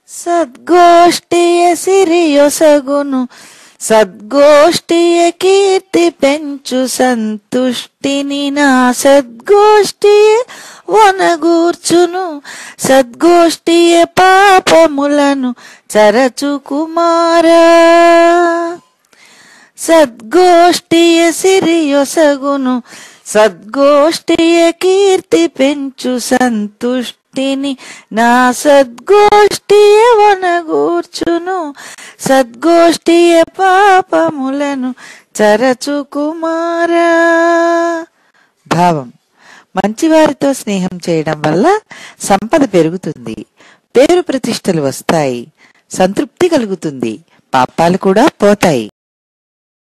సద్గోష్ఠియ సిరియొసగును సద్గోష్ఠియ కీర్తి పెంచు సంతుష్టిని నా సద్గోష్ఠియ వనగూర్చును సద్గోష్ఠియ పాపములను చరచు కుమారా సద్గోష్ఠియ సిరియొసగును సద్గోష్ఠియ కీర్తి పెంచు సంతుష్టిని నా సద్గోష్ఠియ వనగూర్చును సద్గోష్ఠియ పాపములను చరచు కుమారా భావం మంచివారితో స్నేహం చేయడం వల్ల సంపద పెరుగుతుంది పేరు ప్రతిష్టలు వస్తాయి సంతృప్తి కలుగుతుంది పాపాలు కూడా పోతాయి